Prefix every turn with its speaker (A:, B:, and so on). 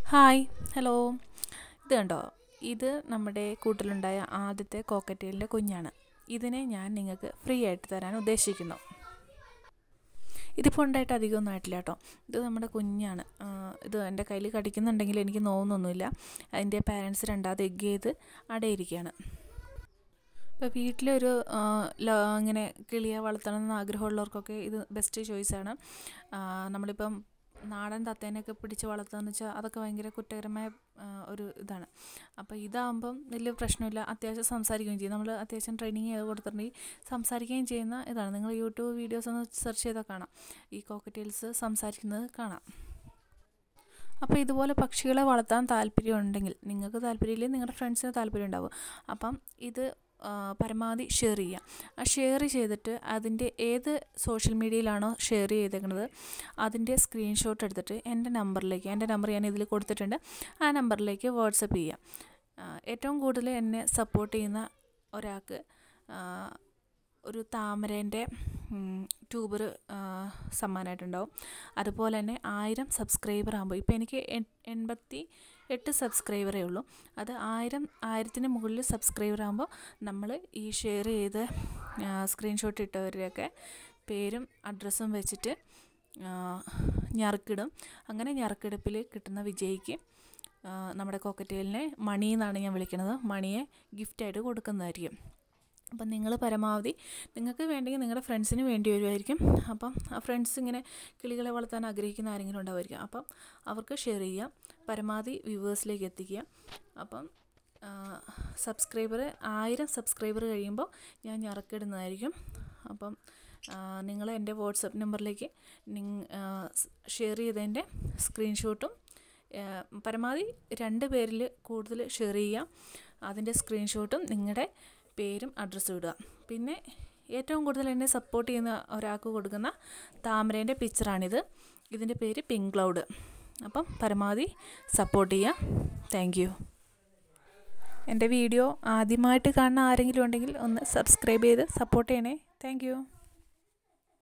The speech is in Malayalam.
A: ഹായ് ഹലോ ഇത് കണ്ടോ ഇത് നമ്മുടെ കൂട്ടിലുണ്ടായ ആദ്യത്തെ കോക്കറ്റെയിലിൻ്റെ കുഞ്ഞാണ് ഇതിനെ ഞാൻ നിങ്ങൾക്ക് ഫ്രീ ആയിട്ട് തരാൻ ഉദ്ദേശിക്കുന്നു ഇതിപ്പോൾ ഉണ്ടായിട്ട് അധികമൊന്നും ആയിട്ടില്ല കേട്ടോ ഇത് നമ്മുടെ കുഞ്ഞാണ് ആ, ഇത് എൻ്റെ കയ്യിൽ കടിക്കുന്നുണ്ടെങ്കിൽ എനിക്ക് നോവുന്നൊന്നുമില്ല അതിൻ്റെ പാരൻസ് രണ്ടാമത് എഗ് ചെയ്ത് അടയിരിക്കുകയാണ് ഇപ്പോൾ വീട്ടിലൊരു ആ, ല- ഇങ്ങനെ കിളിയെ വളർത്തണം എന്ന് ആഗ്രഹമുള്ളവർക്കൊക്കെ ഇത് ബെസ്റ്റ് ചോയ്സാണ് നമ്മളിപ്പം നാടൻ തത്തേനെയൊക്കെ പിടിച്ച് വളർത്തുകയെന്ന് വെച്ചാൽ അതൊക്കെ ഭയങ്കര കുറ്റകരമായ ആ, ഒരു ഇതാണ് അപ്പോൾ ഇതാകുമ്പം വലിയ പ്രശ്നമില്ല അത്യാവശ്യം സംസാരിക്കുകയും ചെയ്യും നമ്മൾ അത്യാവശ്യം ട്രെയിനിങ് ചെയ്ത് കൊടുത്തിട്ടുണ്ടെങ്കിൽ സംസാരിക്കുകയും ചെയ്യുന്ന ഇതാണ് നിങ്ങൾ യൂട്യൂബ് വീഡിയോസ് ഒന്ന് സെർച്ച് ചെയ്താൽ കാണാം ഈ കോക്കറ്റെയിൽസ് സംസാരിക്കുന്നത് കാണാം അപ്പോൾ ഇതുപോലെ പക്ഷികളെ വളർത്താൻ താല്പര്യമുണ്ടെങ്കിൽ നിങ്ങൾക്ക് താല്പര്യമില്ലെങ്കിൽ നിങ്ങളുടെ ഫ്രണ്ട്സിന് താല്പര്യം ഉണ്ടാവും അപ്പം ഇത് ആ, പരമാവധി ഷെയർ ചെയ്യുക ആ ഷെയർ ചെയ്തിട്ട് അതിൻ്റെ ഏത് സോഷ്യൽ മീഡിയയിലാണോ ഷെയർ ചെയ്തേക്കുന്നത് അതിൻ്റെ സ്ക്രീൻഷോട്ട് എടുത്തിട്ട് എൻ്റെ നമ്പറിലേക്ക് എൻ്റെ നമ്പർ ഞാൻ ഇതിൽ കൊടുത്തിട്ടുണ്ട് ആ നമ്പറിലേക്ക് വാട്സപ്പ് ചെയ്യുക ആ, ഏറ്റവും കൂടുതൽ എന്നെ സപ്പോർട്ട് ചെയ്യുന്ന ഒരാൾക്ക് ആ, ഒരു താമരേൻ്റെ ട്യൂബർ സമ്മാനമായിട്ടുണ്ടാവും അതുപോലെ തന്നെ ആയിരം സബ്സ്ക്രൈബർ ആകുമ്പോൾ ഇപ്പോൾ എനിക്ക് എൺ- എൺപത്തി എട്ട് സബ്സ്ക്രൈബറേ ഉള്ളൂ അത് ആയിരം ആയിരത്തിന് മുകളിൽ സബ്സ്ക്രൈബർ ആകുമ്പോൾ നമ്മൾ ഈ ഷെയർ ചെയ്ത് സ്ക്രീൻഷോട്ട് ഇട്ടവരുടെയൊക്കെ പേരും അഡ്രസ്സും വെച്ചിട്ട് ആ, ഞറുക്കിടും അങ്ങനെ ഞറുക്കെടുപ്പിൽ കിട്ടുന്ന വിജയിക്ക് ആ, നമ്മുടെ കോക്കറ്റെയിലിനെ മണി എന്നാണ് ഞാൻ വിളിക്കുന്നത് മണിയെ ഗിഫ്റ്റായിട്ട് കൊടുക്കുന്നതായിരിക്കും അപ്പം നിങ്ങൾ പരമാവധി നിങ്ങൾക്ക് വേണ്ടെങ്കിൽ നിങ്ങളുടെ ഫ്രണ്ട്സിന് വേണ്ടി വരുമായിരിക്കും അപ്പം ആ ഫ്രണ്ട്സ് ഇങ്ങനെ കിളികളെ വളർത്താൻ ആഗ്രഹിക്കുന്ന ആരെങ്കിലും ഉണ്ടാവുമായിരിക്കും അപ്പം അവർക്ക് ഷെയർ ചെയ്യാം പരമാവധി വ്യൂവേഴ്സിലേക്ക് എത്തിക്കുക അപ്പം സബ്സ്ക്രൈബർ ആയിരം സബ്സ്ക്രൈബർ കഴിയുമ്പോൾ ഞാൻ ഞറക്കിടുന്നതായിരിക്കും അപ്പം നിങ്ങൾ എൻ്റെ വാട്സപ്പ് നമ്പറിലേക്ക് നിങ് ഷെയർ ചെയ്തതിൻ്റെ സ്ക്രീൻഷോട്ടും ആ, പരമാവധി രണ്ട് പേരിൽ കൂടുതൽ ഷെയർ ചെയ്യാം അതിൻ്റെ സ്ക്രീൻഷോട്ടും നിങ്ങളുടെ പേരും അഡ്രസ്സും ഇടുക പിന്നെ ഏറ്റവും കൂടുതൽ എന്നെ സപ്പോർട്ട് ചെയ്യുന്ന ഒരാൾക്ക് കൊടുക്കുന്ന താമരേൻ്റെ പിക്ചറാണിത് ഇതിൻ്റെ പേര് പിങ്ക് ക്ലൗഡ് അപ്പം പരമാവധി സപ്പോർട്ട് ചെയ്യുക താങ്ക് യു എൻ്റെ വീഡിയോ ആദ്യമായിട്ട് കാണുന്ന ആരെങ്കിലും ഉണ്ടെങ്കിൽ ഒന്ന് സബ്സ്ക്രൈബ് ചെയ്ത് സപ്പോർട്ട് ചെയ്യണേ താങ്ക് യു